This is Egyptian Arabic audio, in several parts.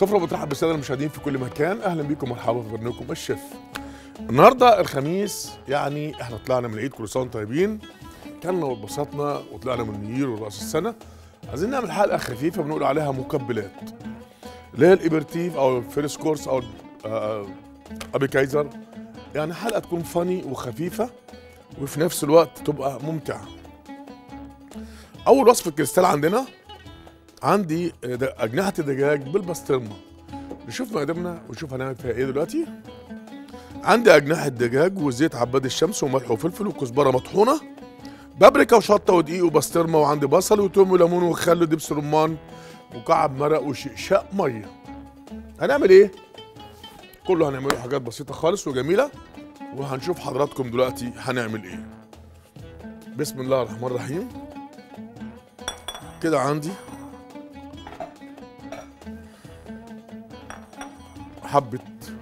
سفرة بترحب بالسادة المشاهدين في كل مكان أهلا بيكم مرحبا في برنامجكم الشيف النهاردة الخميس يعني احنا طلعنا من العيد كل سنة وانتم طيبين كلنا واتبسطنا وطلعنا من النير ورأس السنة عايزين نعمل حلقة خفيفة بنقول عليها مقبلات اللي هي الإبرتيف أو الفيرست كورس أو آه، أبي كايزر يعني حلقة تكون فاني وخفيفة وفي نفس الوقت تبقى ممتعة أول وصفة كريستال عندنا عندي د- أجنحة الدجاج بالبسطرمة نشوف مقاديرنا ونشوف هنعمل فيها إيه دلوقتي عندي أجنحة دجاج وزيت عباد الشمس وملح وفلفل وكزبرة مطحونة بابريكا وشطة ودقيق وبسطرمة وعندي بصل وتوم وليمون وخل ودبس رمان مكعب مرق وشقشاق مية هنعمل إيه؟ كله هنعمله حاجات بسيطة خالص وجميلة وهنشوف حضراتكم دلوقتي هنعمل إيه بسم الله الرحمن الرحيم كده عندي حبة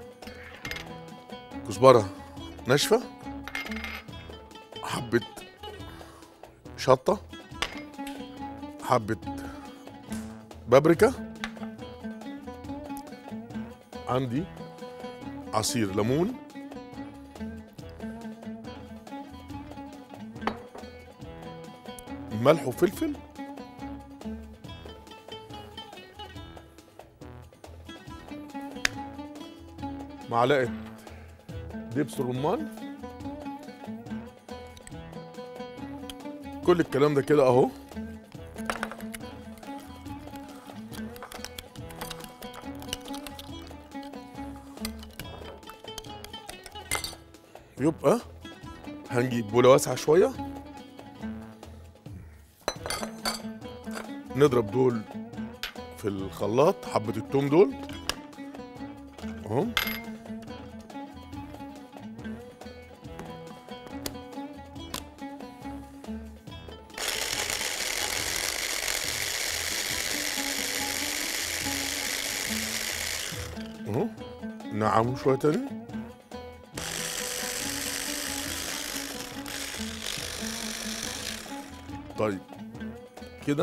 كزبرة ناشفة حبة شطة حبة بابريكا عندي عصير ليمون ملح وفلفل معلقة دبس رمان كل الكلام ده كده اهو يبقى هنجيب بولة واسعة شوية نضرب دول في الخلاط حبة التوم دول اهو اهو نعمه شوية تاني طيب كده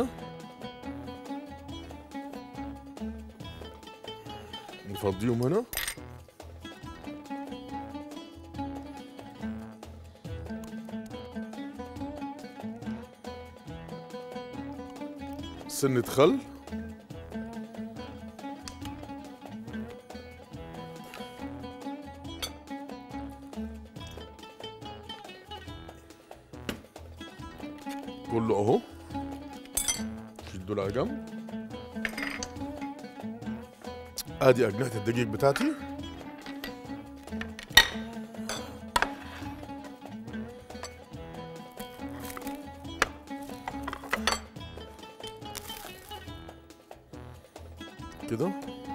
نفضيهم هنا سنة خل كله اهو شيل دول على جنب ادي اجنحه الدقيق بتاعتي كده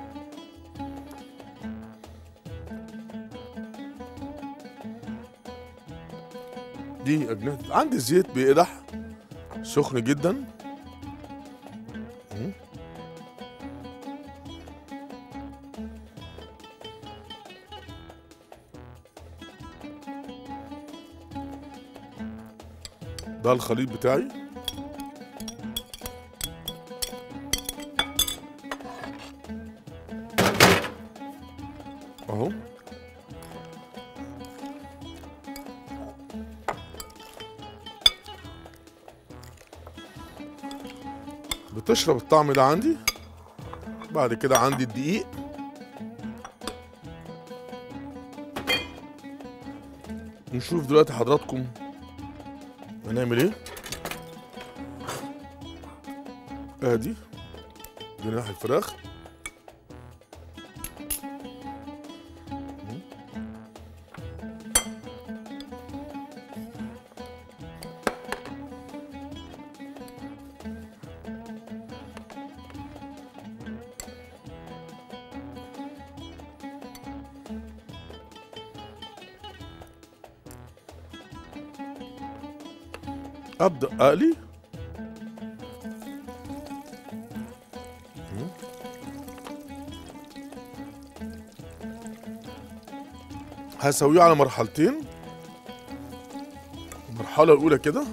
دي اجنحه عندي زيت بيقدح سخن جدا مم. ده الخليط بتاعي اهو بتشرب الطعم ده عندي بعد كده عندي الدقيق نشوف دلوقتي حضراتكم هنعمل ايه ادي جناح الفراخ ابدا اقلي مم. هسويه على مرحلتين المرحله الاولى كده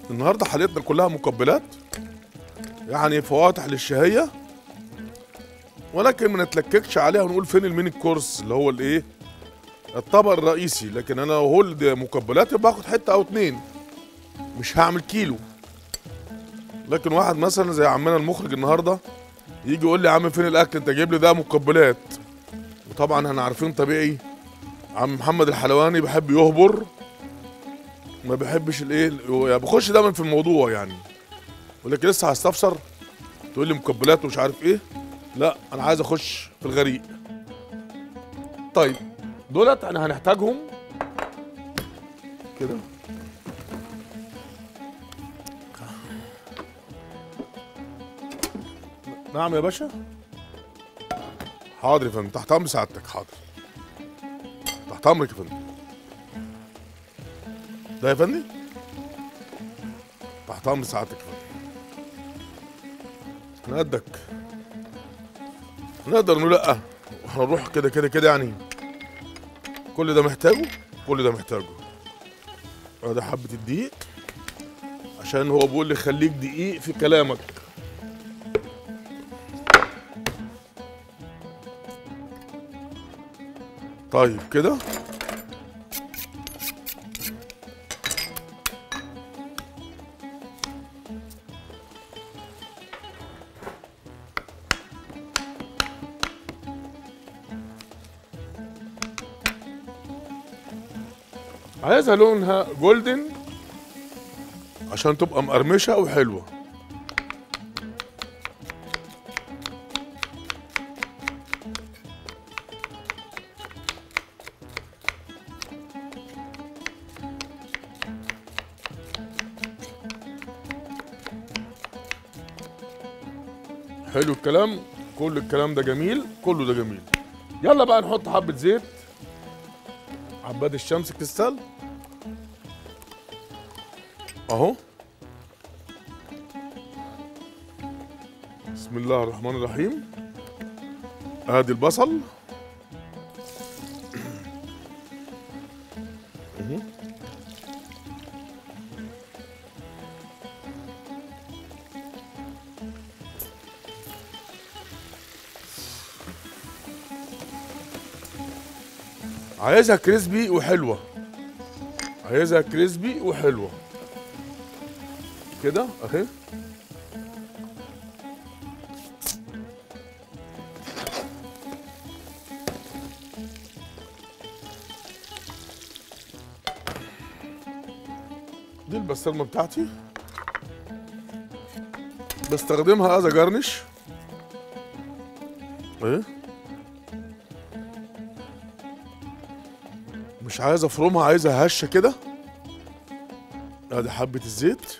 النهارده حلقتنا كلها مقبلات يعني فواتح للشهيه ولكن ما نتلككش عليها ونقول فين الميني كورس اللي هو الايه الطبق الرئيسي لكن انا هولد مقبلات باخد حته او اتنين مش هعمل كيلو لكن واحد مثلا زي عمنا المخرج النهارده يجي يقول لي يا عم فين الاكل انت جايب لي ده مقبلات وطبعا احنا عارفين طبيعي عم محمد الحلواني بيحب يهبر ما بيحبش الايه يعني بخش دايما في الموضوع يعني يقول لك لسه هستفسر تقول لي مقبلات ومش عارف ايه لا انا عايز اخش في الغريق طيب دولت احنا هنحتاجهم كده نعم يا باشا حاضر يا فندم تحت امر سعادتك حاضر تحت امرك يا فندم ده يا فندم تحت امر سعادتك يا فندم انا قدك نقدر نقول لا هنروح كده كده كده يعني كل ده محتاجه كل ده محتاجه ادي حبه الدقيق عشان هو بيقول لي خليك دقيق في كلامك طيب كده عايزها لونها جولدن عشان تبقى مقرمشه وحلوه حلو الكلام كل الكلام ده جميل كله ده جميل يلا بقى نحط حبه زيت عباد الشمس كريستال اهو بسم الله الرحمن الرحيم ادي البصل اهو. عايزها كريسبي وحلوه عايزها كريسبي وحلوه كده اهي دي البسطرمه بتاعتي بستخدمها از جارنش ايه مش عايز افرمها عايزها هشه كده ادي حبه الزيت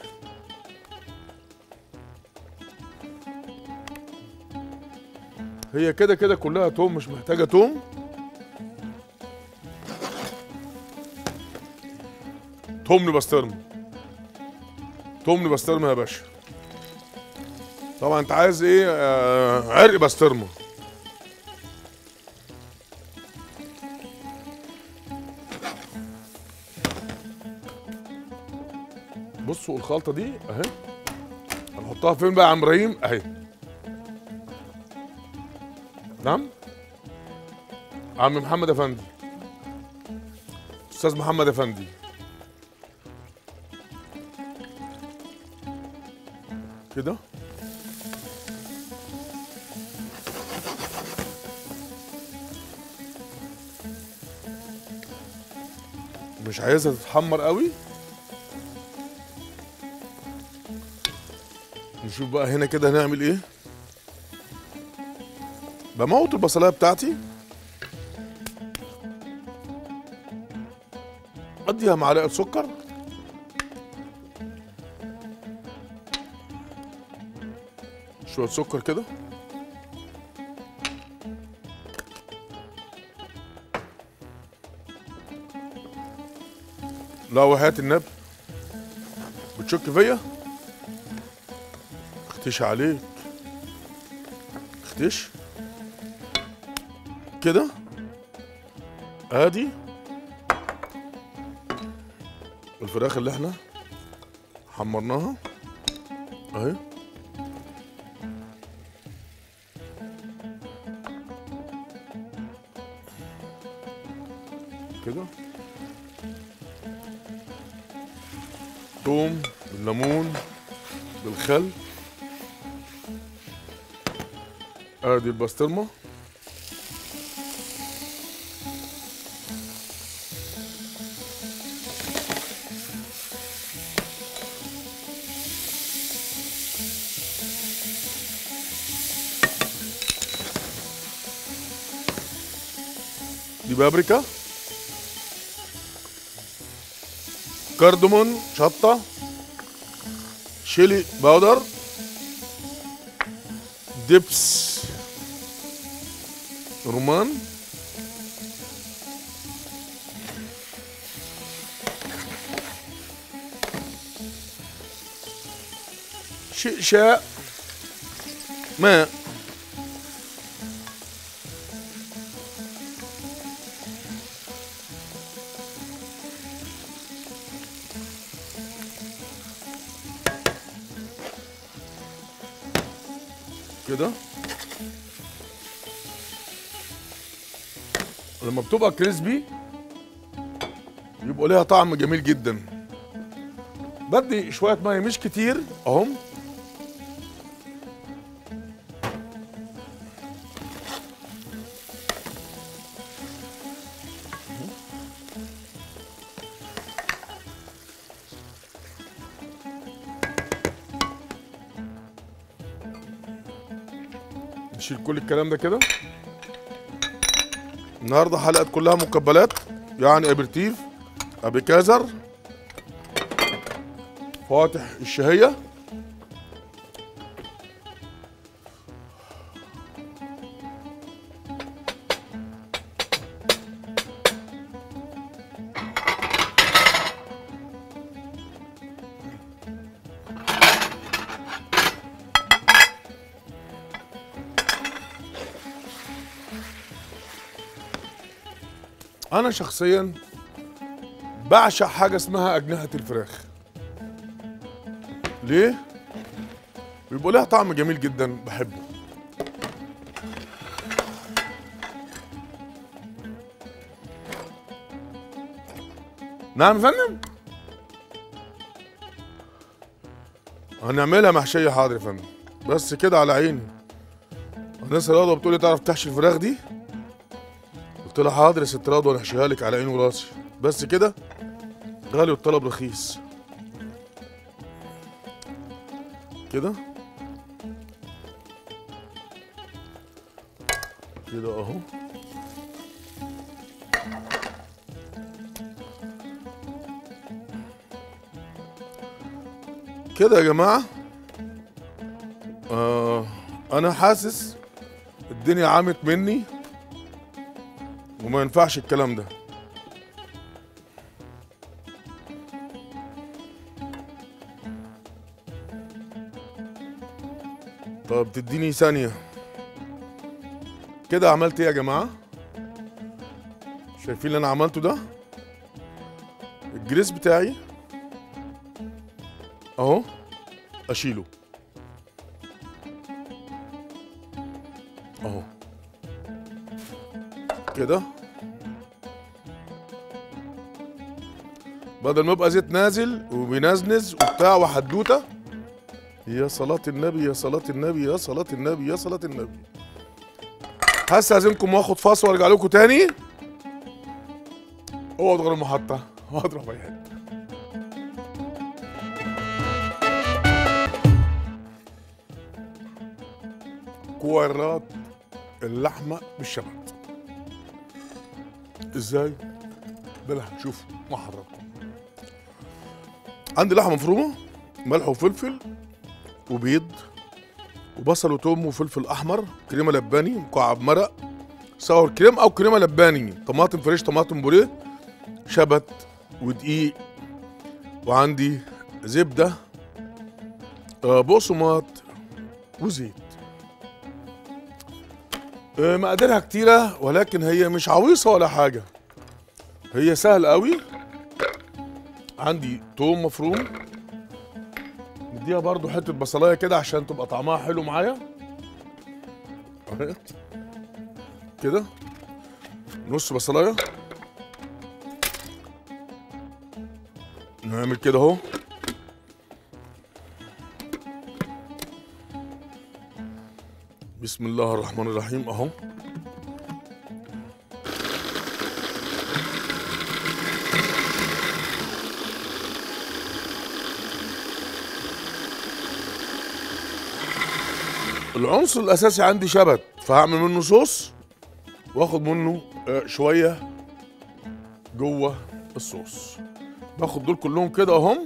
هي كده كده كلها توم مش محتاجه توم توم بسطرمه توم بسطرمه يا باشا طبعا انت عايز ايه آه عرق بسطرمه بصوا الخلطه دي اهي هنحطها فين بقى يا عم ابراهيم اهي نعم عم محمد افندي استاذ محمد افندي كده مش عايزها تتحمر قوي نشوف بقى هنا كده هنعمل ايه بموت البصلايه بتاعتي اديها معلقه سكر شويه سكر كده لا وحياة النبي بتشك فيا اختش عليك اختش كده ادي الفراخ اللي احنا حمرناها اهي كده توم بالليمون بالخل ادي البسطرمه دي بابريكا كردمون شطة شيلي باودر دبس رمان شئشاء ماء كده لما بتبقى كريسبي يبقى ليها طعم جميل جدا بدي شوية مية مش كتير اهم نشيل كل الكلام ده كده النهارده حلقة كلها مقبلات يعني ابرتيف ابيكازر فواتح الشهية انا شخصيا بعشق حاجه اسمها اجنحه الفراخ ليه بيبقى لها طعم جميل جدا بحبه نعم يا فندم هنعملها محشيه حاضر يا فندم بس كده على عيني الناس الرياضه بتقول لي تعرف تحشي الفراخ دي قلت لها حاضر يا ست رضوى انا هحشيها لك على عيني وراسي بس كده غالي والطلب رخيص كده كده اهو كده يا جماعة آه أنا حاسس الدنيا عامت مني وما ينفعش الكلام ده طب تديني ثانية كده عملت ايه يا جماعة شايفين اللي انا عملته ده الجريس بتاعي اهو اشيله اهو كده بدل ما يبقى زيت نازل وبينزنز وبتاع وحدوته يا صلاة النبي يا صلاة النبي يا صلاة النبي يا صلاة النبي هستأذنكم واخد فاصل وارجع لكم تاني اقعد غير المحطة واضرب اي حتة كويرات اللحمة بالشبت ازاي؟ ده اللي هنشوفه مع حضراتكم عندي لحمة مفرومة ملح وفلفل وبيض وبصل وتوم وفلفل احمر كريمه لباني مكعب مرق ساور كريم او كريمه لباني طماطم فريش طماطم بوريه شبت ودقيق وعندي زبده آه، بقسماط وزيت آه، مقاديرها كتيرة ولكن هي مش عويصة ولا حاجة هي سهل قوي عندي توم مفروم اديها برضو حته بصلايه كده عشان تبقى طعمها حلو معايا اهي كده نص بصلايه نعمل كده اهو بسم الله الرحمن الرحيم اهو العنصر الاساسي عندي شبت فهعمل منه صوص واخد منه آه، شويه جوه الصوص باخد دول كلهم كده اهم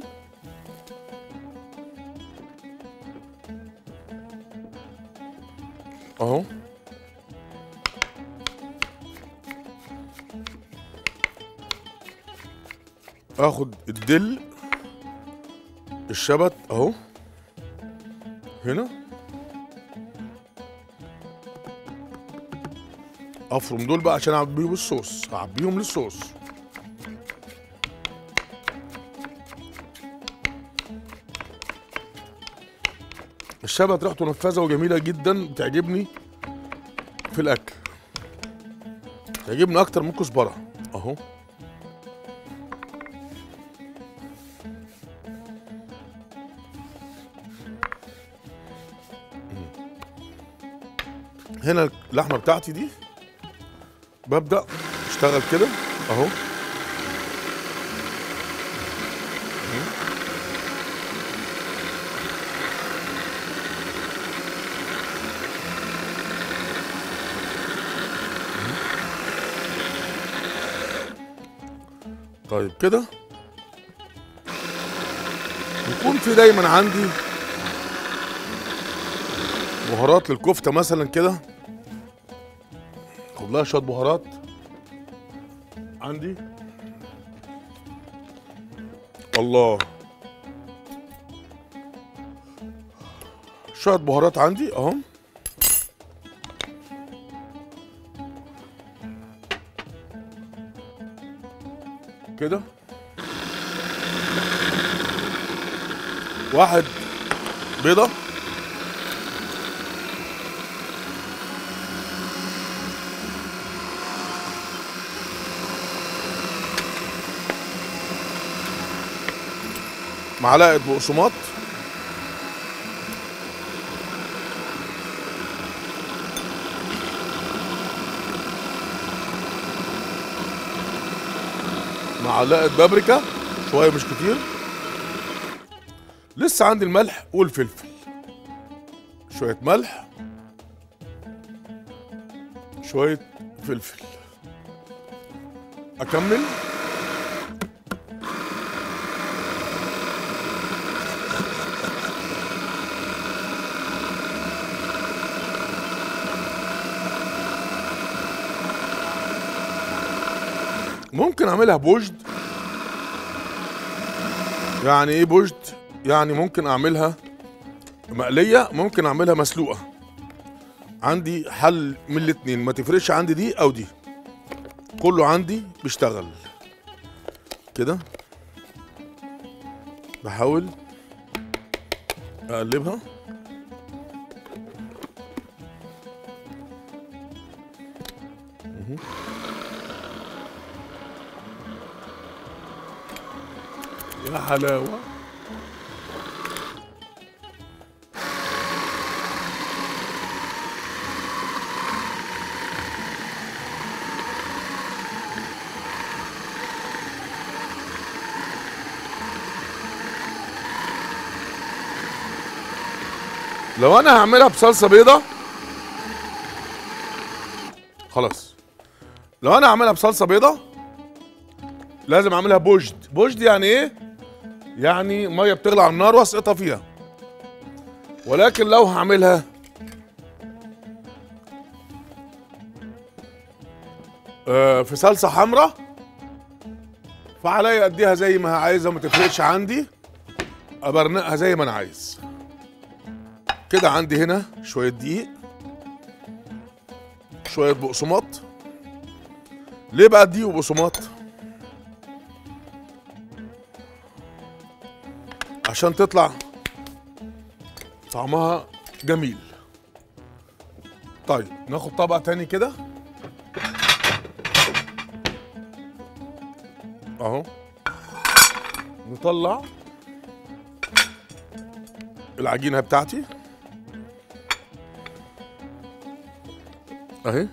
اهو اخد الدل الشبت اهو هنا افرم دول بقى عشان اعبيهم الصوص اعبيهم للصوص الشبت ريحته نفاذه وجميله جدا بتعجبني في الاكل تعجبني اكتر من كزبره اهو هنا اللحمه بتاعتي دي ببدا اشتغل كده اهو طيب كده يكون في دايما عندي بهارات للكفته مثلا كده خد لها شويه بهارات عندي الله شويه بهارات عندي اهو كده واحد بيضه معلقه بقسماط معلقه بابريكا شويه مش كتير لسه عندي الملح والفلفل شويه ملح شويه فلفل اكمل ممكن اعملها بوجد يعني ايه بوجد يعني ممكن اعملها مقليه ممكن اعملها مسلوقه عندي حل من الاتنين ما تفرقش عندي دي او دي كله عندي بيشتغل كده بحاول اقلبها يا حلاوة لو انا هعملها بصلصه بيضه خلاص لو انا هعملها بصلصه بيضه لازم اعملها بوجد بوجد يعني ايه يعني ميه بتغلي على النار واسقطها فيها ولكن لو هعملها آه، في صلصه حمراء فعليا اديها زي ما عايزه ما تفرقش عندي ابرنقها زي ما انا عايز كده عندي هنا شويه دقيق شويه بقسماط ليه بقى دقيق وبقسماط عشان تطلع طعمها جميل طيب ناخد طبق تاني كده اهو نطلع العجينه بتاعتي اهي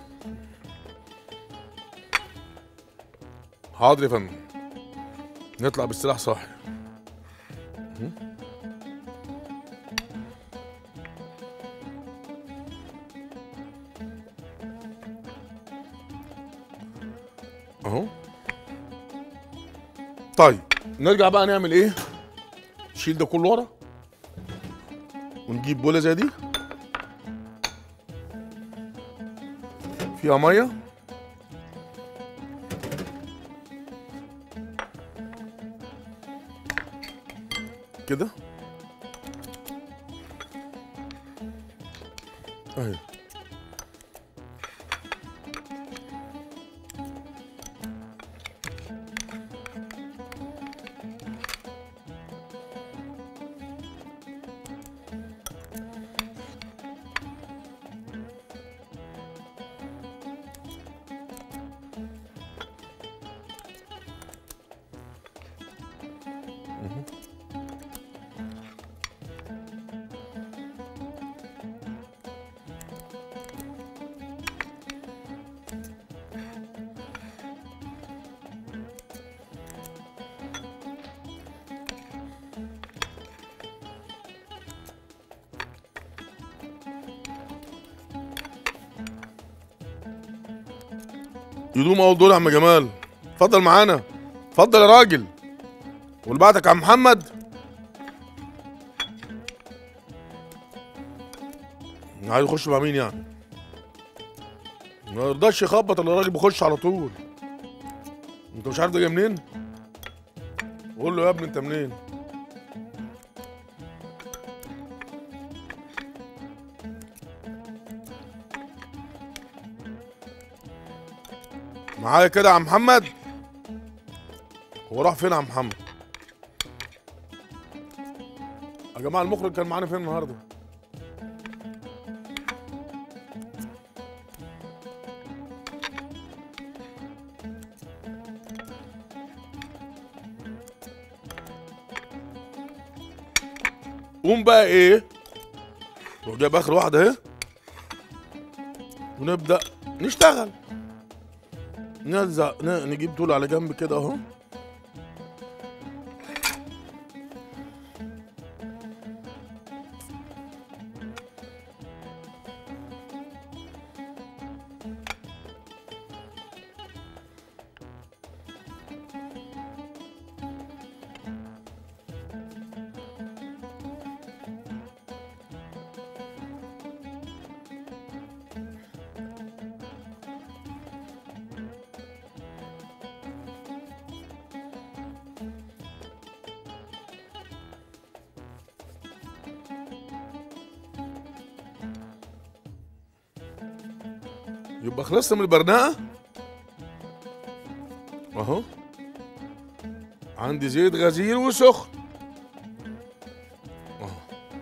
حاضر يا فندم نطلع بالسلاح صاحي مهم. اهو طيب نرجع بقى نعمل ايه نشيل ده كله ورا ونجيب بوله زي دي فيها ميه كده اهي يدوم اول دول يا عم جمال اتفضل معانا اتفضل يا راجل واللي بعدك يا عم محمد عايز يخش مع مين يعني ما يرضاش يخبط الا الراجل بيخش على طول انت مش عارف ده جاي منين قول له يا ابني انت منين معايا كده يا عم محمد هو راح فين يا عم محمد يا جماعه المخرج كان معانا فين النهارده قوم بقى ايه روح جايب اخر واحده اهي ونبدا نشتغل نلزق ن- نجيب دول على جنب كده اهو يبقى خلصنا من البرناقه اهو عندي زيت غزير وسخن اهو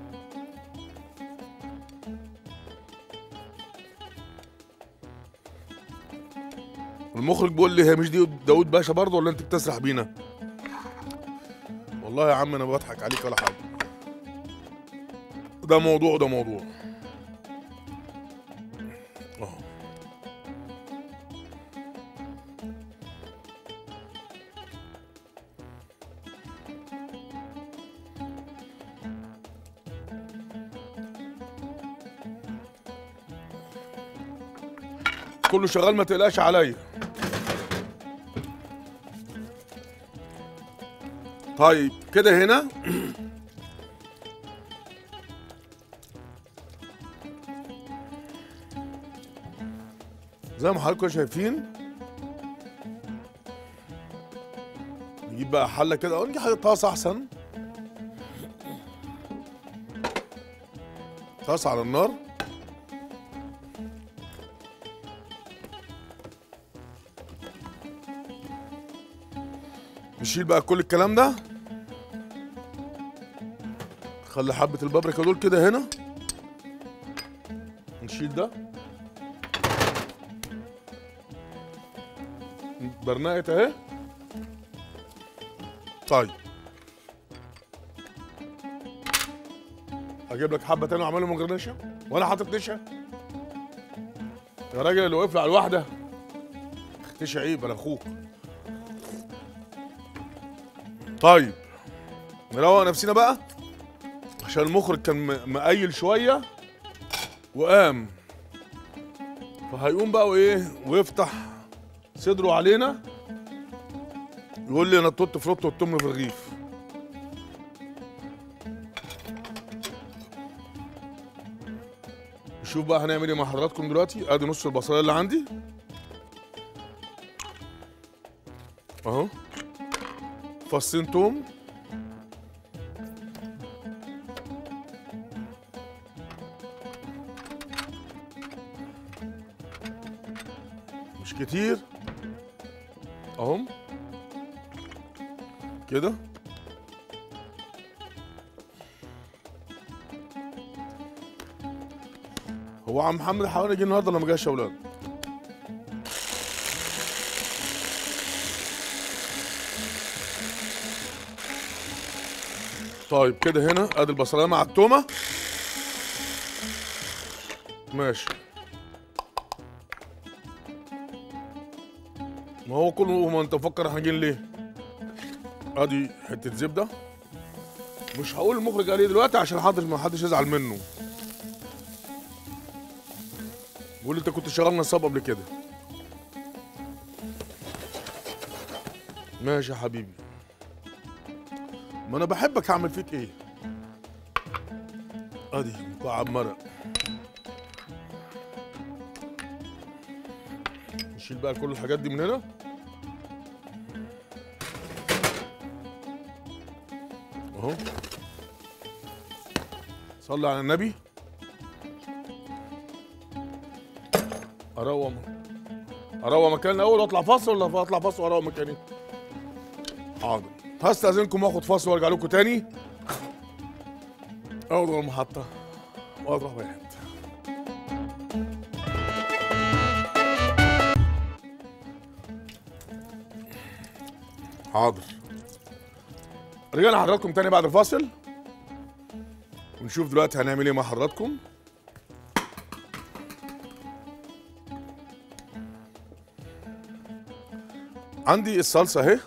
المخرج بيقول لي هي مش دي داود باشا برضه ولا انت بتسرح بينا والله يا عم انا بضحك عليك ولا حاجه ده موضوع ده موضوع اهو كله شغال ما تقلقش عليا طيب كده هنا زي ما حضراتكم شايفين نجيب بقى حله كده او نجيب حاجه طاسه احسن طاسه على النار نشيل بقى كل الكلام ده خلي حبة البابريكا دول كده هنا نشيل ده برنقت اهي طيب اجيب لك حبه تاني واعملهم من غير نشا وانا حاطط نشا يا راجل اللي وقف لي على الواحده اختشي عيب انا اخوك طيب نروق نفسنا بقى عشان المخرج كان م- مقيل شويه وقام فهيقوم بقى وايه ويفتح صدره علينا يقول لي انا التوت فروت والتم في الرغيف نشوف بقى هنعمل ايه مع حضراتكم دلوقتي ادي نص البصلايه اللي عندي اهو فصين توم مش كتير اهم كده هو عم محمد حوالي يجي النهارده ولا ما جاش يا اولاد طيب كده هنا ادي البصلايه مع التومه ماشي ما هو كله ما انت مفكر احنا جايين ليه ادي حته زبده مش هقول المخرج قال ايه دلوقتي عشان حدش ما حدش يزعل منه بيقول لي انت كنت شغال نصاب قبل كده ماشي يا حبيبي ما انا بحبك هعمل فيك ايه ادي مكعب مرق نشيل بقى كل الحاجات دي من هنا اهو صلي على النبي اروق اروق مكان الاول واطلع فاصل ولا اطلع فاصل واروق مكاني حاضر هستاذنكم واخد فاصل وارجع لكم تاني اخد المحطه واروح واحد حاضر رجعنا حضراتكم تاني بعد الفاصل ونشوف دلوقتي هنعمل ايه مع حضراتكم عندي الصلصه اهي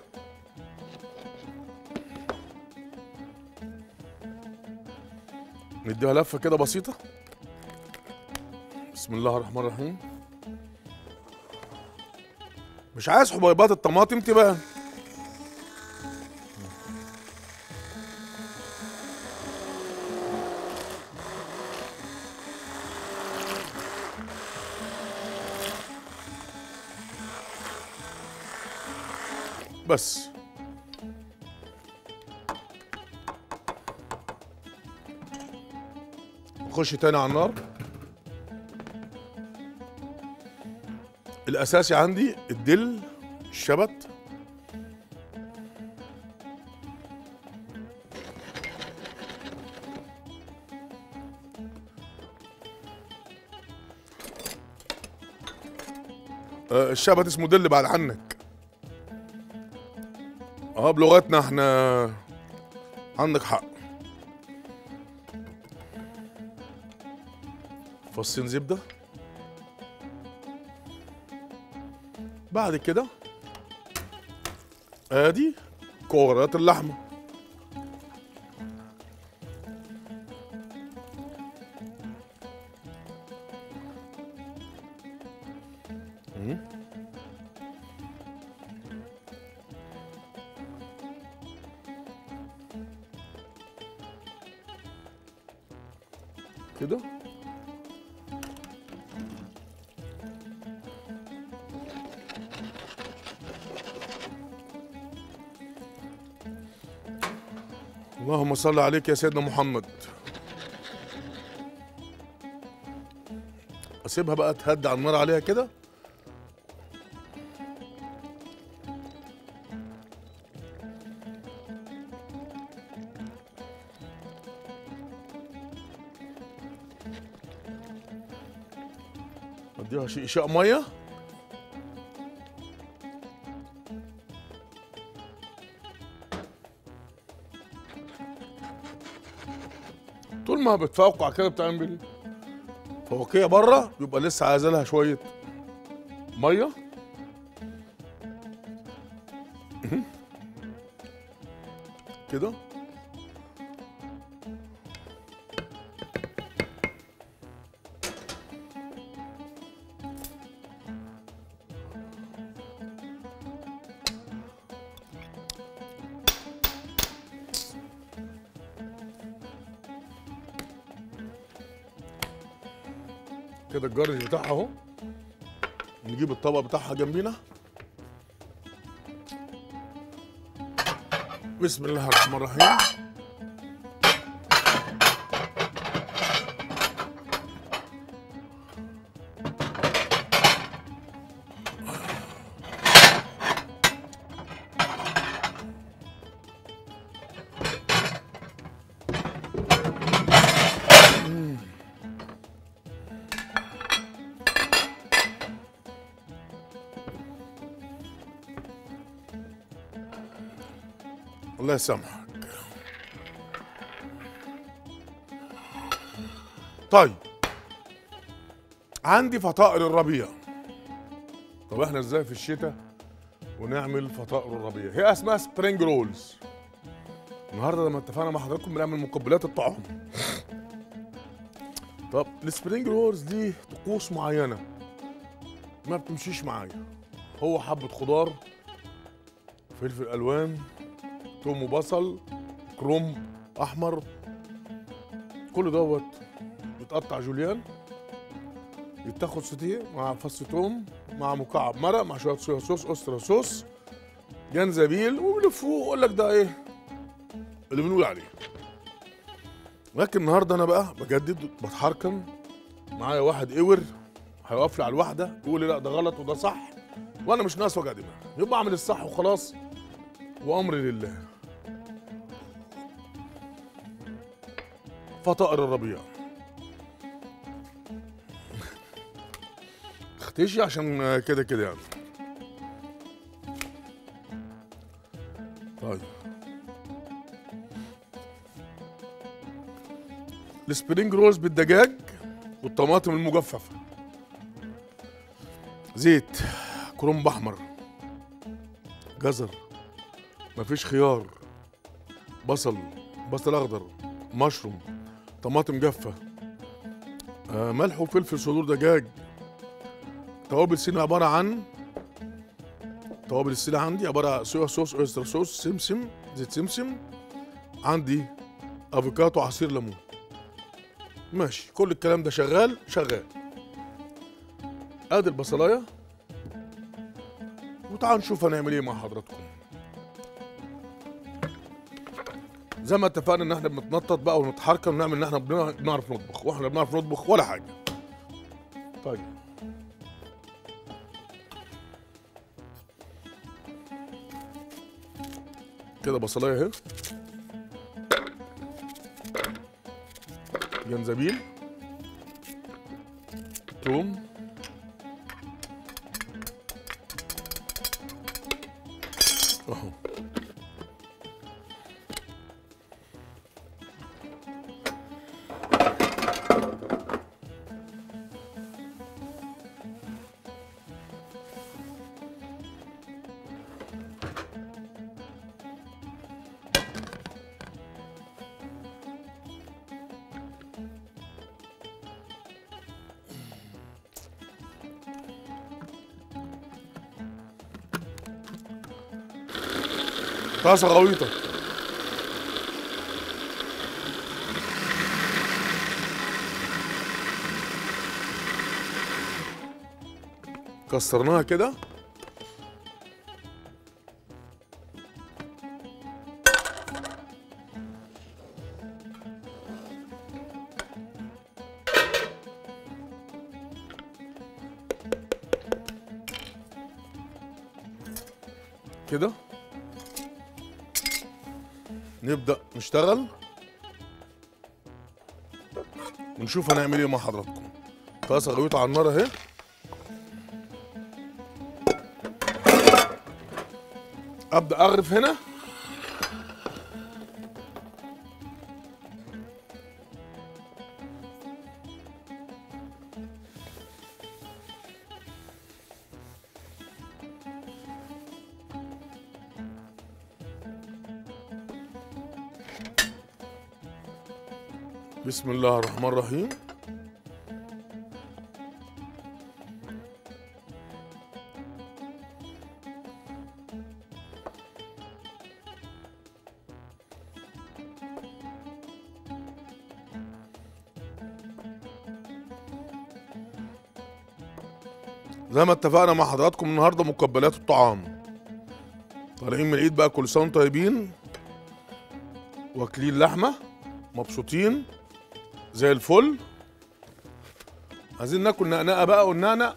نديها لفه كده بسيطه بسم الله الرحمن الرحيم مش عايز حبيبات الطماطم تبان بس نخش تاني على النار الاساسي عندي الدل الشبت آه، الشبت اسمه دل بعد عنك اه بلغتنا احنا عندك حق فصين زبده بعد كده ادي كورات اللحمه مم. كده اللهم صل عليك يا سيدنا محمد اسيبها بقى تهدى على النار عليها كده اديها شيء شاء ميه طول ما بتفوقع كده بتعمل فوقيه بره يبقى لسه عايزه لها شويه ميه مهم. كده كده الجرج بتاعها اهو نجيب الطبق بتاعها جنبينا بسم الله الرحمن الرحيم الله يسامحك طيب عندي فطائر الربيع طب احنا ازاي في الشتاء ونعمل فطائر الربيع هي اسمها سبرينج رولز النهارده لما اتفقنا مع حضراتكم بنعمل مقبلات الطعام طب السبرينج رولز دي طقوس معينه ما بتمشيش معايا هو حبه خضار فلفل الوان توم وبصل كرومب احمر كل دوت يتقطع جوليان يتاخد سوتيه مع فص توم مع مكعب مرق مع شويه صويا صوص استرا صوص جنزبيل وبنلفوه يقول لك ده ايه اللي بنقول عليه لكن النهارده انا بقى بجدد بتحركن معايا واحد اور هيقف لي على الواحده يقول لي لا ده غلط وده صح وانا مش ناقص وجع دماغ يبقى اعمل الصح وخلاص وامري لله فطائر الربيع اختشي عشان كده كده يعني طيب السبرينج رولز بالدجاج والطماطم المجففة زيت كرنب احمر جزر مفيش خيار بصل بصل اخضر مشروم طماطم جافه آه ملح وفلفل صدور دجاج توابل الصيني عباره عن توابل الصيني عندي عباره عن صويا صوص اويستر صوص سمسم زيت سمسم عندي افوكاتو عصير ليمون ماشي كل الكلام ده شغال شغال ادي البصلايه وتعالوا نشوف هنعمل ايه مع حضراتكم زي ما اتفقنا ان احنا بنتنطط بقى ونتحركم ونعمل ان احنا بنع- بنعرف نطبخ واحنا بنعرف نطبخ ولا حاجه طيب كده بصلايه اهي جنزبيل توم اهو طاسه غويطه كسرناها كده كده نبدأ نشتغل ونشوف هنعمل ايه مع حضراتكم طاسة غويطة على النار اهي ابدا اغرف هنا بسم الله الرحمن الرحيم زي ما اتفقنا مع حضراتكم النهارده مقبلات الطعام طالعين من العيد بقى كل سنه وانتم طيبين واكلين لحمه مبسوطين زي الفل عايزين ناكل نقنقه بقى والنقنق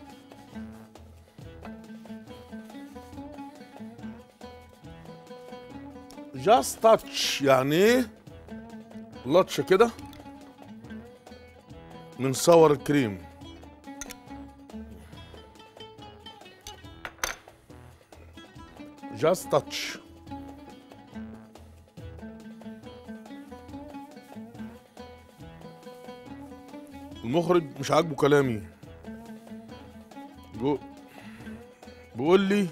جاست تاتش يعني ايه لطشه كده من صور الكريم جاست تاتش المخرج مش عاجبه كلامي جو بيقول لي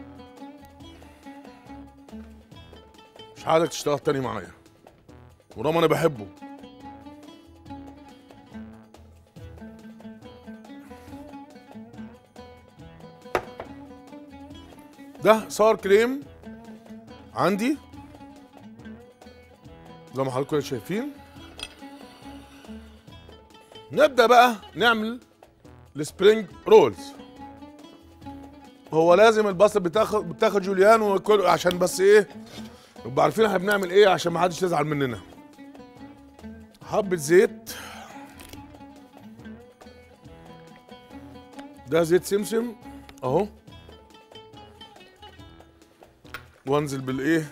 مش عايزك تشتغل تاني معايا ورغم انا بحبه ده صار كريم عندي زي ما حضراتكم شايفين نبدا بقى نعمل السبرينج رولز هو لازم البصل بتاخد بتاخد جوليان وكل عشان بس ايه نبقى عارفين احنا بنعمل ايه عشان ما حدش يزعل مننا حبه زيت ده زيت سمسم اهو وانزل بالايه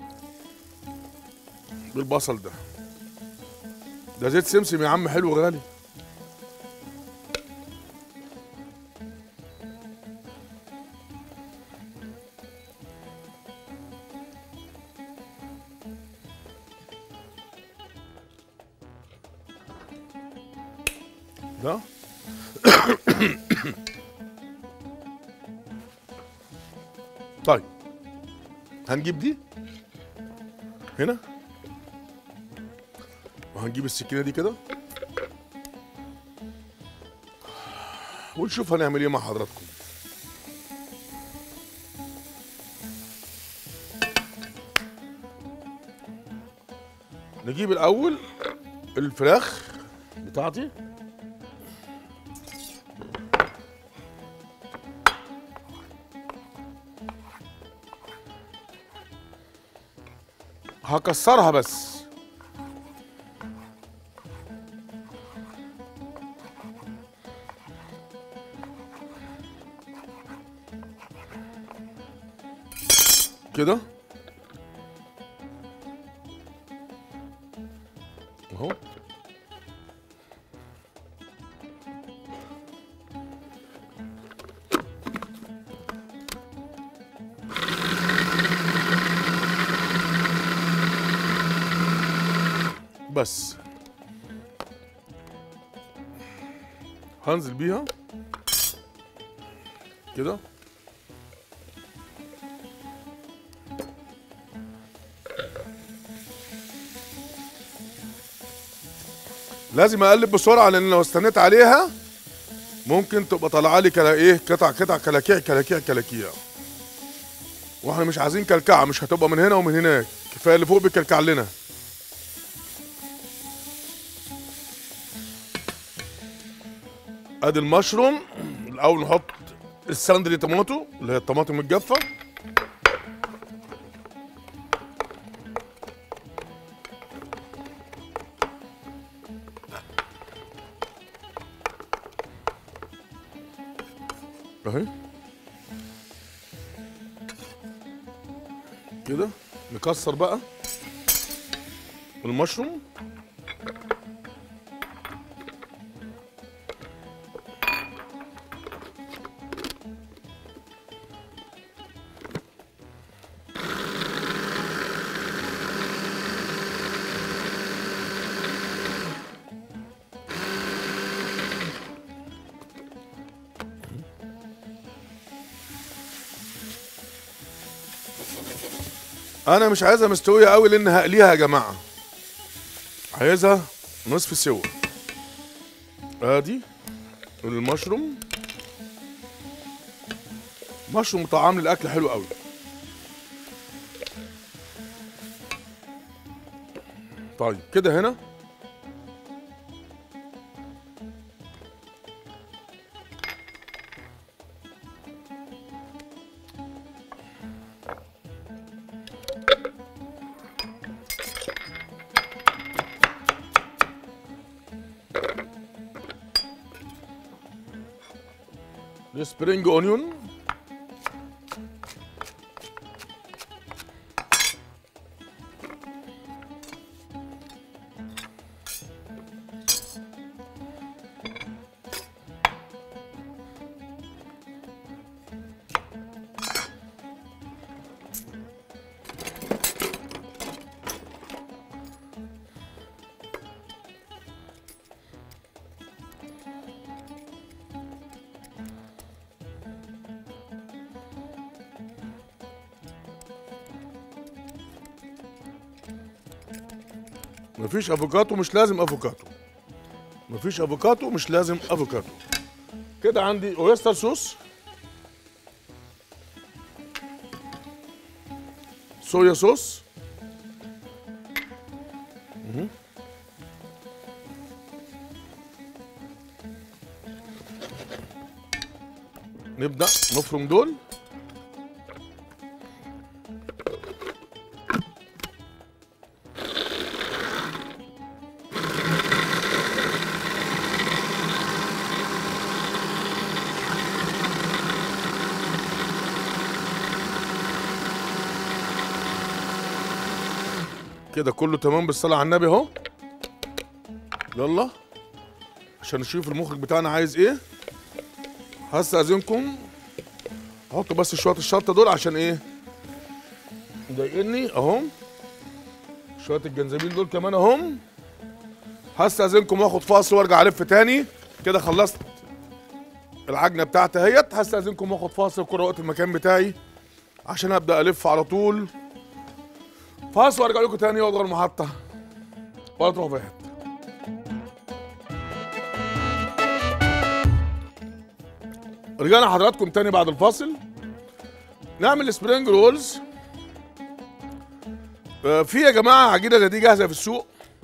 بالبصل ده ده زيت سمسم يا عم حلو غالي ده طيب هنجيب دي هنا وهنجيب السكينه دي كده ونشوف هنعمل ايه مع حضراتكم نجيب الاول الفراخ بتاعتي هكسرها بس كده اهو بس هنزل بيها كده لازم اقلب بسرعه لان لو استنيت عليها ممكن تبقى طالعه لي كلا ايه قطع قطع كلاكيع كلاكيع كلاكيع واحنا مش عايزين كلكعه مش هتبقى من هنا ومن هناك كفايه اللي فوق بيكلكع لنا ادي المشروم الاول نحط الساندري طماطو اللي هي الطماطم الجافه اهي كده نكسر بقى المشروم انا مش عايزها مستويه قوي لان هقليها يا جماعه عايزها نصف سوا ادي المشروم مشروم طعام للاكل حلو قوي طيب كده هنا السبرينج اونيون مفيش افوكاتو مش لازم افوكاتو مفيش افوكاتو مش لازم افوكاتو كده عندي اويستر صوص صويا صوص مهم. نبدأ نفرم دول كده كله تمام بالصلاة على النبي اهو يلا عشان نشوف المخرج بتاعنا عايز ايه هستأذنكم احط بس شوية الشطة دول عشان ايه مضايقني اهم شوية الجنزبيل دول كمان اهم هستأذنكم واخد فاصل وارجع الف تاني كده خلصت العجنة بتاعتي اهيت هستأذنكم واخد فاصل كل وقت المكان بتاعي عشان ابدأ الف على طول فاصل وارجع لكم تاني واقدر المحطة ولا تروحوا في حتة رجعنا حضراتكم تاني بعد الفاصل نعمل سبرينج رولز آه، في يا جماعة عجينة زي دي جاهزة في السوق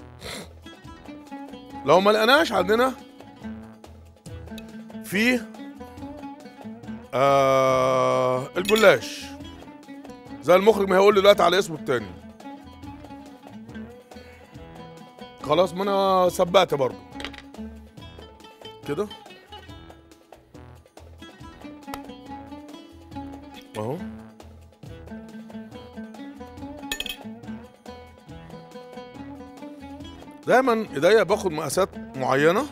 لو ما لقناش عندنا في آه الجلاش زي المخرج ما هيقول لي دلوقتي على اسمه التاني خلاص ما انا سبقت برضه كده اهو دايما ايديا باخد مقاسات معينه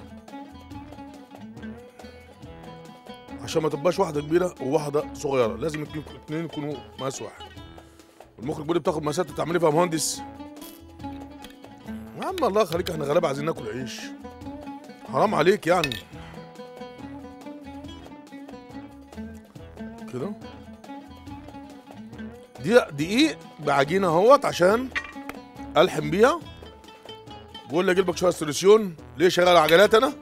عشان ما تبقاش واحده كبيره وواحده صغيره لازم اتنين اتنين يكونوا مقاس واحد المخرج بيقول لي بتاخد مقاسات تعملي فيها مهندس يا عم الله يخليك احنا غلابه عايزين ناكل عيش حرام عليك يعني كده دي دقيق بعجينه اهوت عشان الحم بيها بقول لي اجيب لك شويه سوليسيون ليه شغال عجلات انا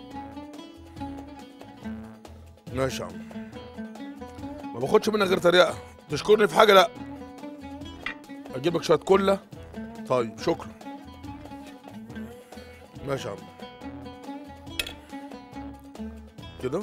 ماشي يا عم ما باخدش منك غير طريقه تشكرني في حاجه لا اجيب لك شويه كله طيب شكرا ماشي يا عم كده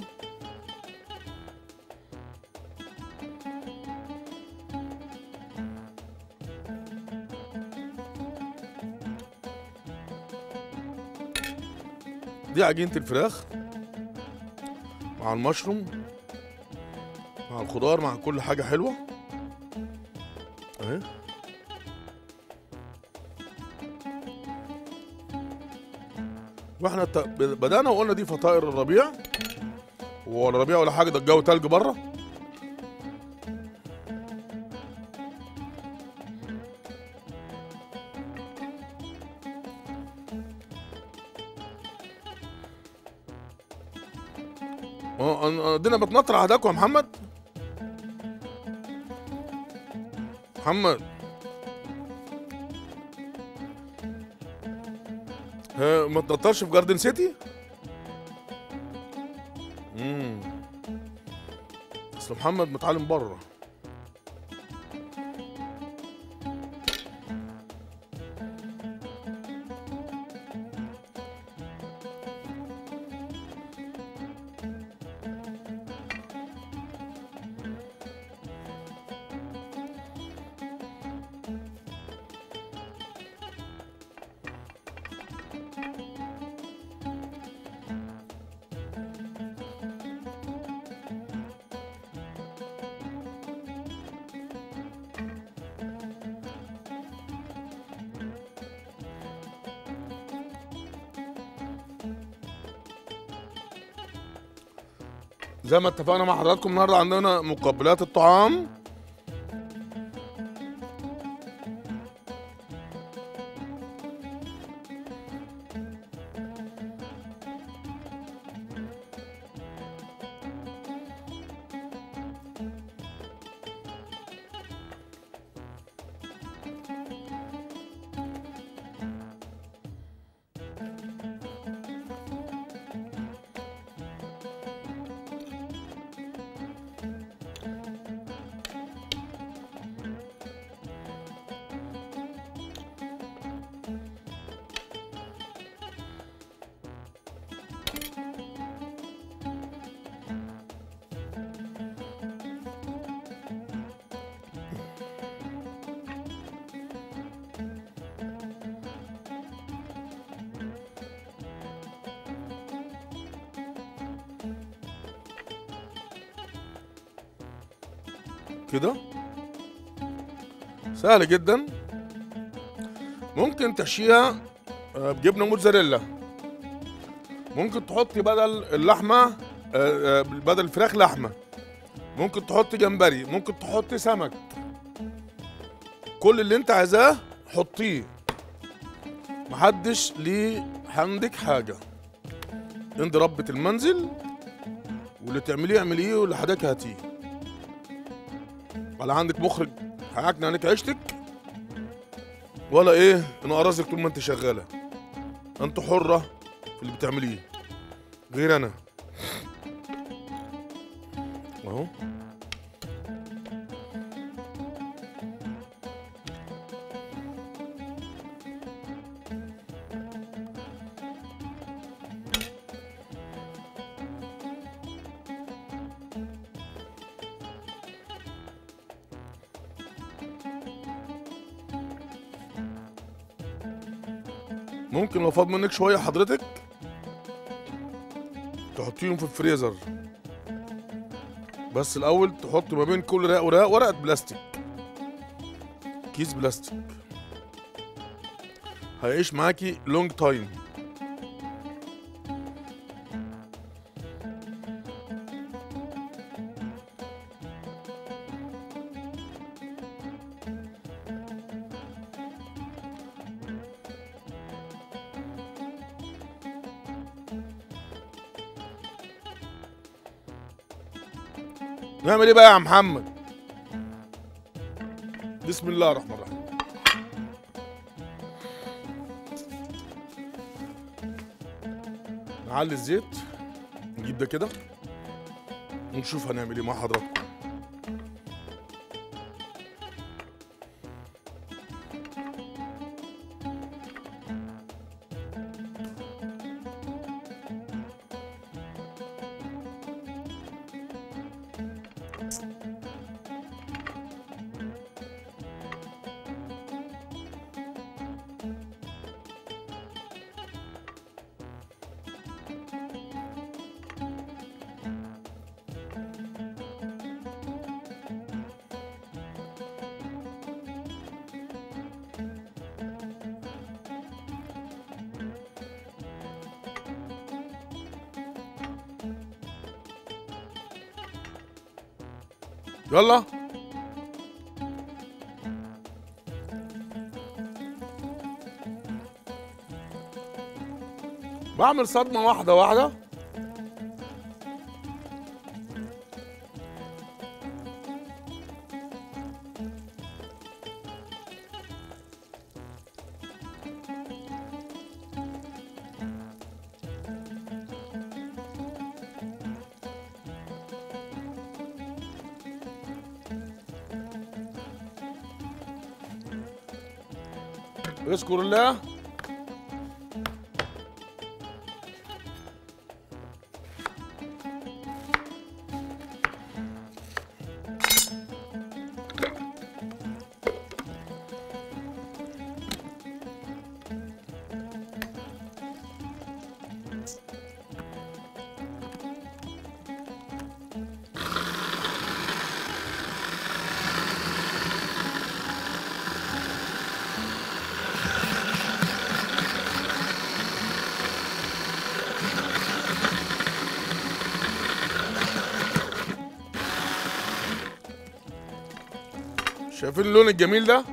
دي عجينة الفراخ مع المشروم مع الخضار مع كل حاجة حلوة اهي واحنا الت- بدأنا وقلنا دي فطائر الربيع ولا ربيع ولا حاجة ده الجو تلج بره اه أنا- الدنيا بتنطر على يا محمد محمد ها ما تنطرش في جاردن سيتي امم اصل محمد متعلم بره زي ما اتفقنا مع حضراتكم النهارده عندنا مقبلات الطعام كده سهل جدا ممكن تحشيها آه، بجبنه موتزاريلا ممكن تحطي بدل اللحمه آه، آه، بدل الفراخ لحمه ممكن تحطي جمبري ممكن تحطي سمك كل اللي انت عايزاه حطيه محدش ليه عندك حاجه انت ربة المنزل واللي تعمليه اعمليه واللي حضرتك هاتيه ولا عندك مخرج هيعكنن عليك عيشتك ولا ايه انا ارازك طول ما انت شغاله انت حره في اللي بتعمليه غير انا اهو ممكن لو فاض منك شويه حضرتك تحطيهم في الفريزر بس الاول تحط ما بين كل رق ورق ورقه بلاستيك كيس بلاستيك هيعيش معاكي لونج تايم نعمل ايه بقى يا محمد بسم الله الرحمن الرحيم نعلي الزيت نجيب ده كده ونشوف هنعمل ايه مع حضراتكم يلا بعمل صدمة واحدة واحدة اذكر الله شايفين اللون الجميل ده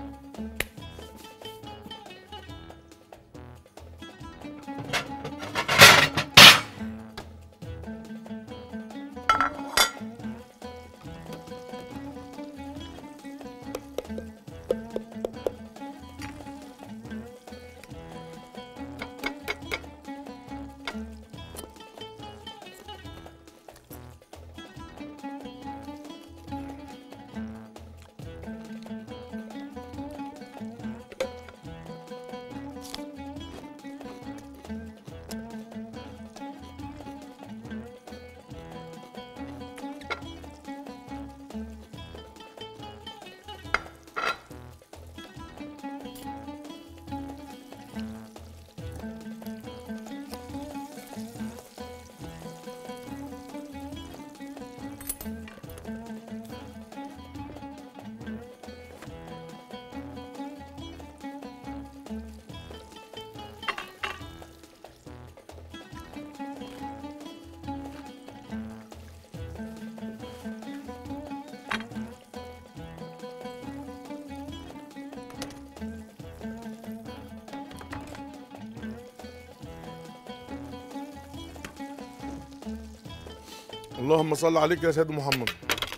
اللهم صل عليك يا سيد محمد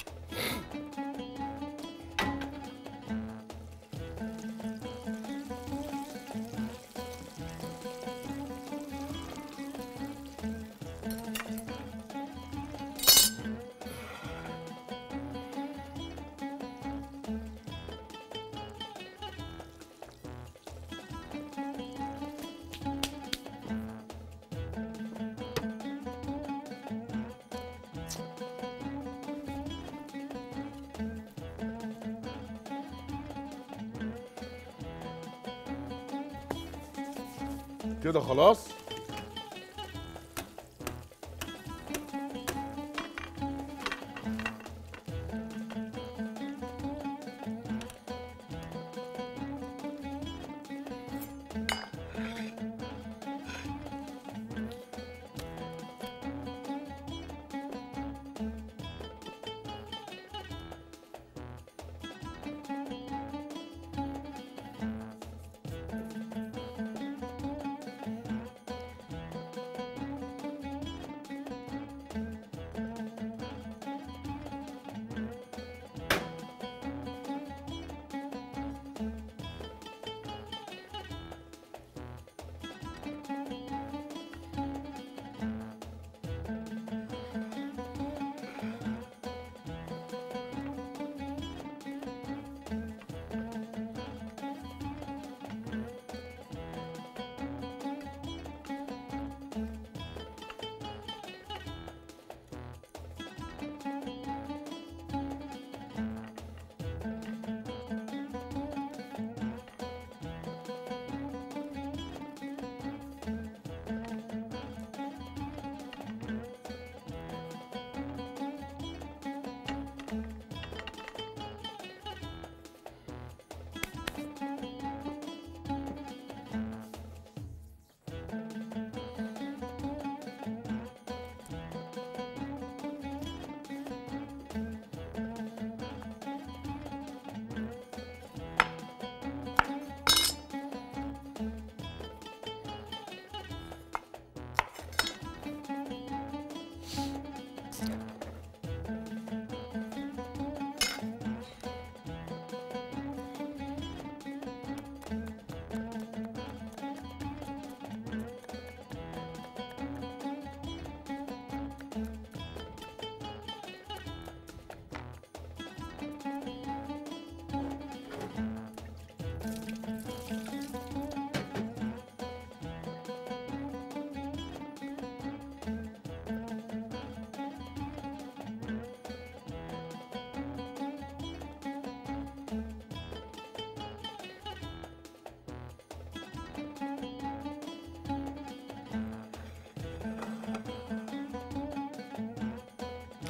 كده خلاص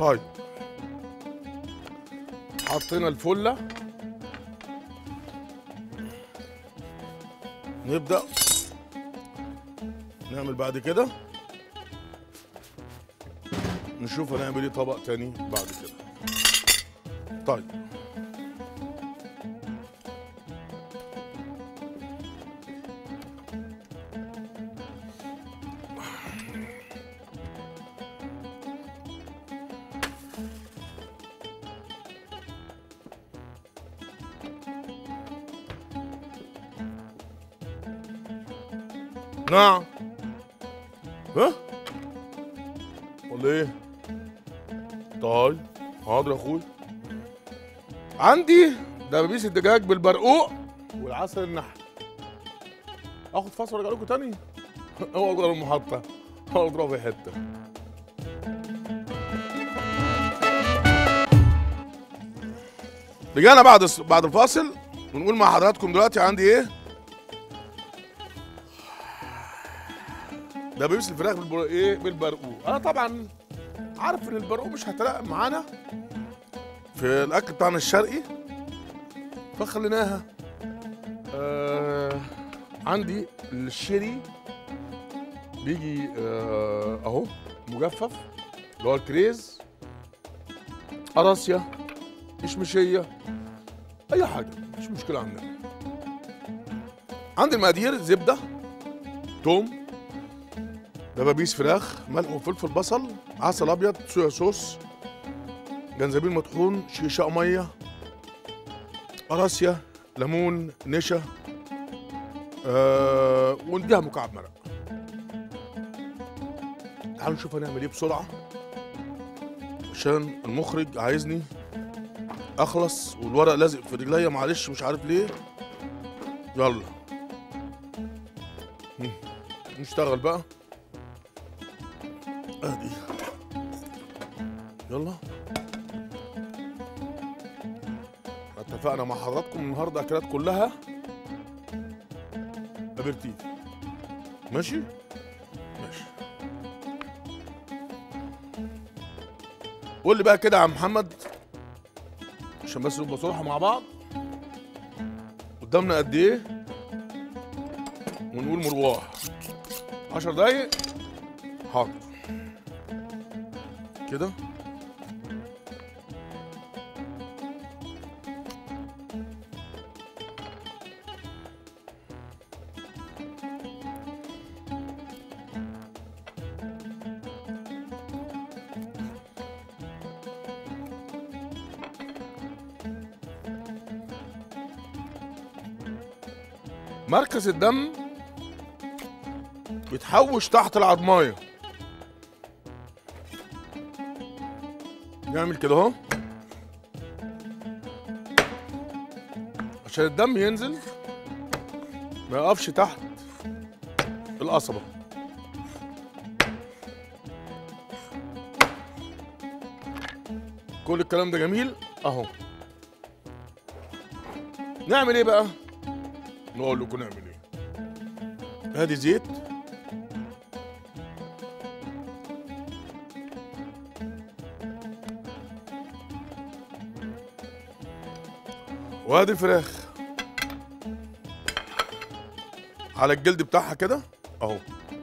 طيب حطينا الفله نبدا نعمل بعد كده نشوف هنعمل ايه طبق تاني بعد كده طيب نعم ها ولا ايه طيب حاضر يا اخوي عندي دبابيس الدجاج بالبرقوق والعسل النحل اخد فاصل وارجع لكم تاني اوعى اضرب المحطه اوعى اضربها في حته رجعنا بعد الس- بعد الفاصل ونقول مع حضراتكم دلوقتي عندي ايه دبابيس الفراخ بالبر... ايه بالبرقوق انا طبعا عارف ان البرقوق مش هتلاقي معانا في الاكل بتاعنا الشرقي فخليناها آه عندي الشيري بيجي آه اهو مجفف اللي هو الكريز قراصية مشمشية أي حاجة مش مشكلة عندنا عندي المقادير زبدة توم دبابيس فراخ ملح وفلفل بصل عسل أبيض صويا صوص جنزبيل مطحون شيشة مية قراصية ليمون نشا آه ونديها مكعب مرق تعالوا نشوف هنعمل ايه بسرعة عشان المخرج عايزني اخلص والورق لازق في رجليا معلش مش عارف ليه يلا مم. نشتغل بقى ادي يلا اتفقنا مع حضراتكم النهارده اكلات كلها ابرتيف ماشي ماشي قول لي بقى كده يا عم محمد عشان بس نبقى صراحة مع بعض قدامنا قد ايه ونقول مرواح عشر دقايق حاضر كده مركز الدم بيتحوش تحت العضمايه نعمل كده اهو عشان الدم ينزل ما يقفش تحت القصبة كل الكلام ده جميل اهو نعمل ايه بقى نقول لكم نعمل ايه ادي زيت وادي الفراخ على الجلد بتاعها كده اهو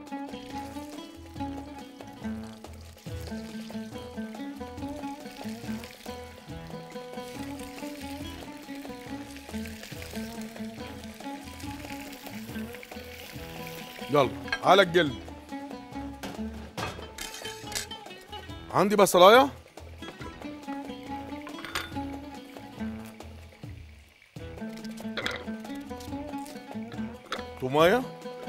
يلا على الجلد عندي بصلايه تومايه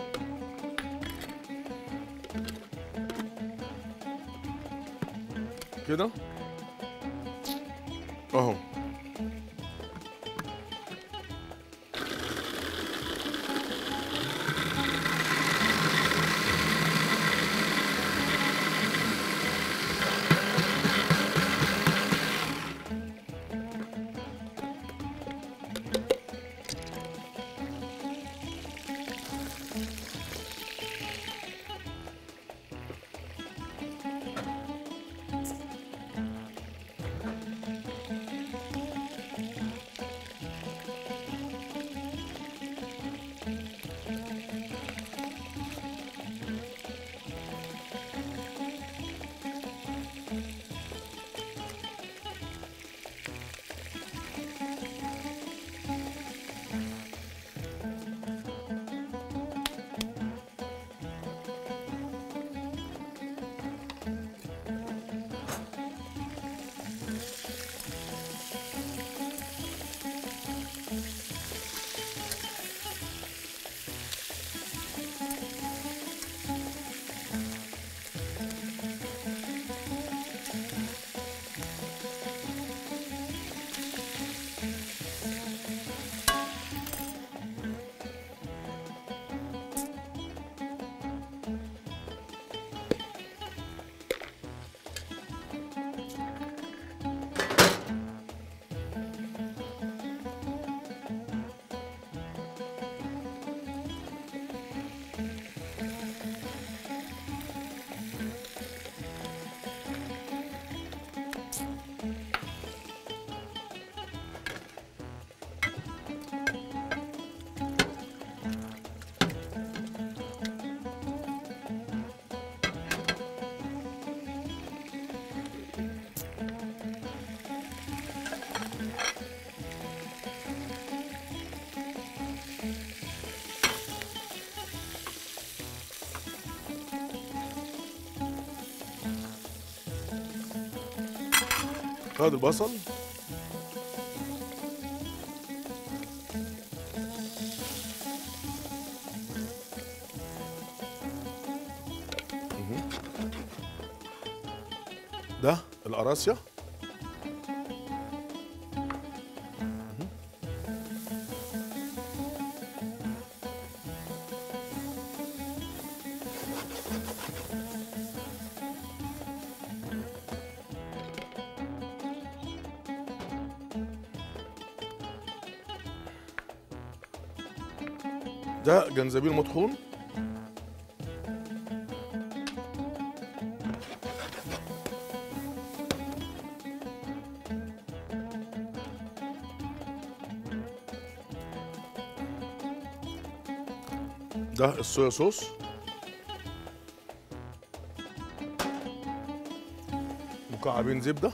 كده اهو هذا البصل مهم. ده القراصية مهم. ده جنزبيل مطحون ده الصويا صوص مكعبين زبده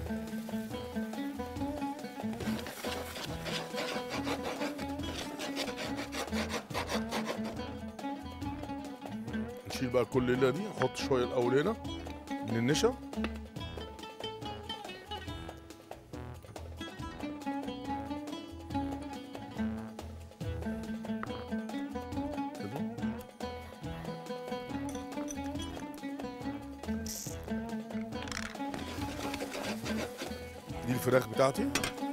نشيل بقى كل الليله دي نحط شويه الاول هنا من النشا كده. دي الفراخ بتاعتي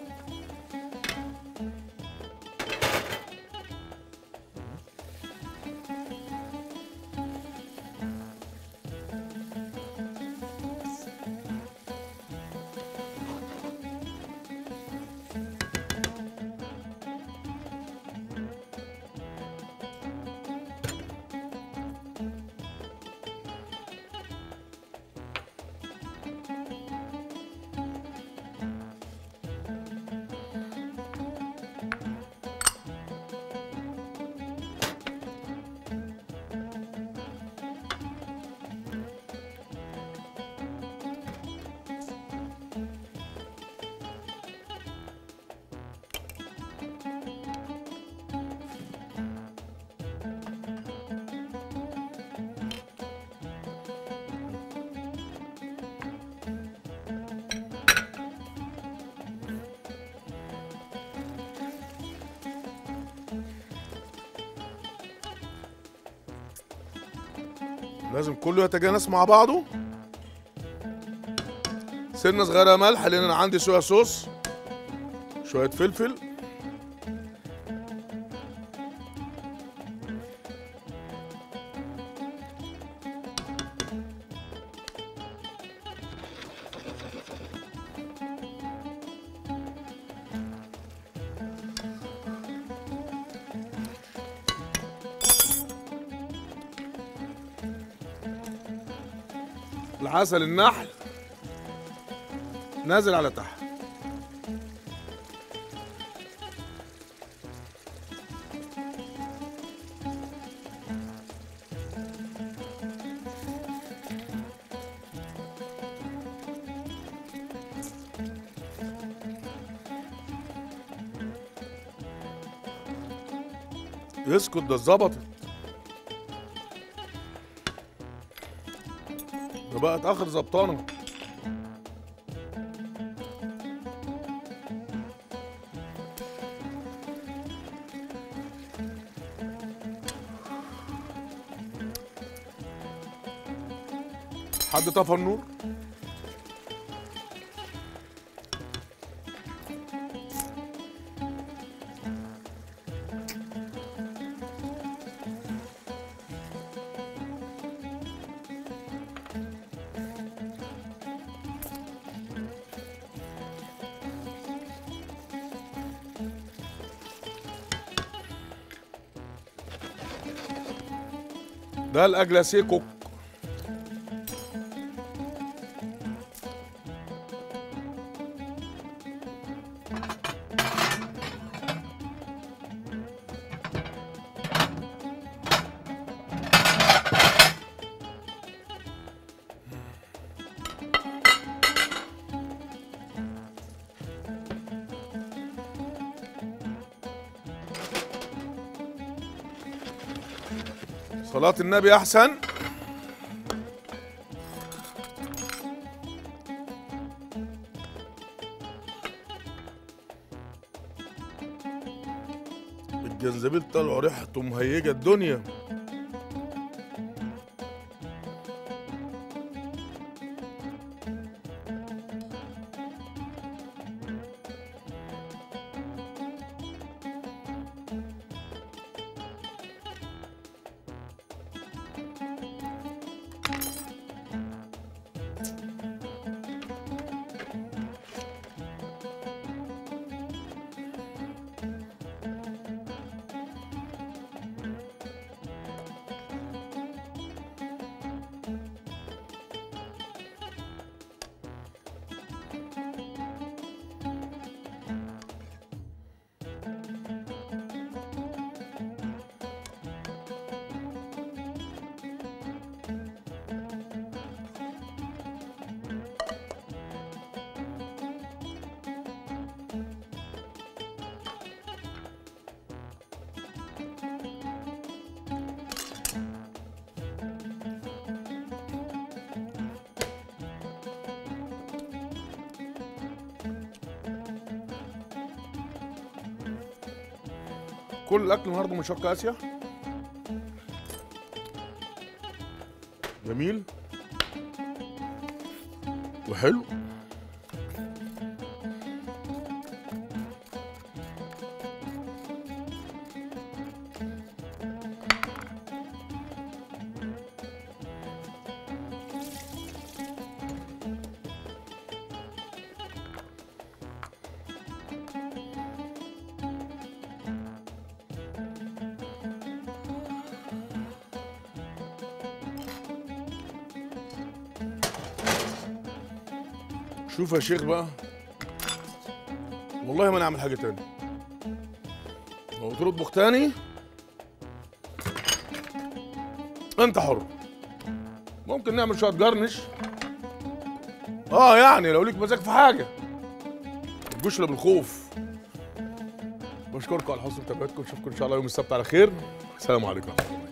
لازم كله يتجانس مع بعضه سنة صغيرة ملح لأن أنا عندي صويا صوص شوية فلفل العسل النحل نازل على تحت اسكت ده اتظبطت ده بقت اخر زبطانه حد طفى النور ده الاجلاسيه كوك صلاة النبي أحسن والجنزبيل طلعوا ريحته مهيجه الدنيا كل الاكل النهارده من شرق اسيا جميل وحلو شوف يا شيخ بقى والله ما نعمل حاجه تاني لو تطبخ تاني انت حر ممكن نعمل شويه جرنش اه يعني لو ليك مزاج في حاجه ما تجوش الا بالخوف بشكركم على حسن متابعتكم نشوفكم ان شاء الله يوم السبت على خير السلام عليكم ورحمه الله